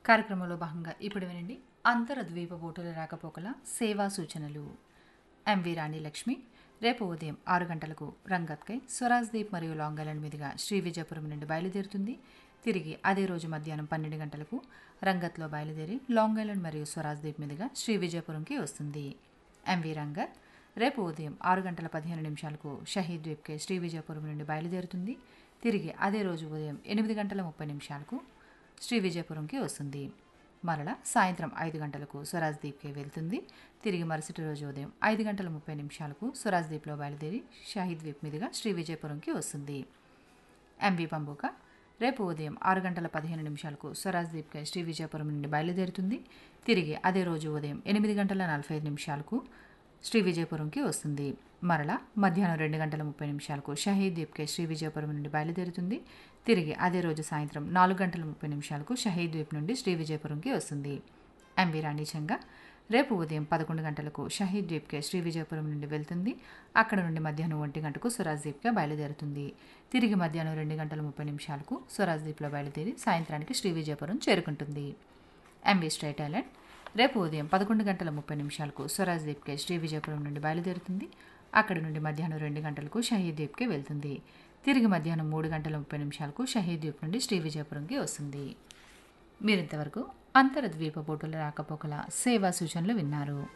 కార్యక్రమంలో భాగంగా ఇప్పుడు వినండి అంతర ద్వీప బోటుల రాకపోకల సేవా సూచనలు ఎంవి రాణి లక్ష్మి రేపు ఉదయం ఆరు గంటలకు రంగత్కై స్వరాజ్ దీప్ మరియు లాంగ్ ఐలాండ్ మీదుగా శ్రీ విజయపురం నుండి బయలుదేరుతుంది తిరిగి అదే రోజు మధ్యాహ్నం పన్నెండు గంటలకు రంగత్లో బయలుదేరి లాంగ్ ఐలాండ్ మరియు స్వరాజ్ దీప్ మీదుగా శ్రీ విజయపురంకి వస్తుంది ఎంవి రంగత్ రేపు ఉదయం ఆరు గంటల పదిహేను నిమిషాలకు షహీద్ ద్వీప్కే శ్రీ విజయపురం నుండి బయలుదేరుతుంది తిరిగి అదే రోజు ఉదయం ఎనిమిది గంటల ముప్పై నిమిషాలకు శ్రీ విజయపురంకి వస్తుంది మరలా సాయంత్రం ఐదు గంటలకు స్వరాజ్ దీప్కి వెళ్తుంది తిరిగి మరుసటి రోజు ఉదయం ఐదు గంటల ముప్పై నిమిషాలకు స్వరాజ్ దీప్లో బయలుదేరి షాహీద్ ద్వీప్ మీదుగా శ్రీ విజయపురంకి వస్తుంది ఎంవి పంబుక రేపు ఉదయం ఆరు గంటల పదిహేను నిమిషాలకు స్వరాజ్ దీప్కి శ్రీ విజయపురం నుండి బయలుదేరుతుంది తిరిగి అదే రోజు ఉదయం ఎనిమిది గంటల నలభై ఐదు నిమిషాలకు శ్రీ విజయపురంకి వస్తుంది మరలా మధ్యాహ్నం రెండు గంటల ముప్పై నిమిషాలకు షహీద్ ద్వీప్కే శ్రీ విజయపురం నుండి బయలుదేరుతుంది తిరిగి అదే రోజు సాయంత్రం నాలుగు గంటల ముప్పై నిమిషాలకు షహీద్ ద్వీప్ నుండి శ్రీ విజయపురంకి వస్తుంది ఎంవి రాణి చంగా రేపు ఉదయం పదకొండు గంటలకు షహీద్ ద్వీప్కే శ్రీ విజయపురం నుండి వెళ్తుంది అక్కడ నుండి మధ్యాహ్నం ఒంటి గంటకు స్వరాజ్ ద్వీప్గా బయలుదేరుతుంది తిరిగి మధ్యాహ్నం రెండు గంటల ముప్పై నిమిషాలకు స్వరాజ్ ద్వీప్లో బయలుదేరి సాయంత్రానికి శ్రీ విజయపురం చేరుకుంటుంది ఎంవి స్ట్రైట్ ఐలాండ్ రేపు ఉదయం పదకొండు గంటల ముప్పై నిమిషాలకు స్వరాజ్ ద్వీప్కే శ్రీ విజయపురం నుండి బయలుదేరుతుంది అక్కడి నుండి మధ్యాహ్నం రెండు గంటలకు షహీద్ ద్వీప్కి వెళ్తుంది తిరిగి మధ్యాహ్నం మూడు గంటల ముప్పై నిమిషాలకు షహీద్ ద్వీప్ నుండి శ్రీ విజయపురంకి వస్తుంది మీరింతవరకు అంతర ద్వీప బోటుల రాకపోకల సేవా సూచనలు విన్నారు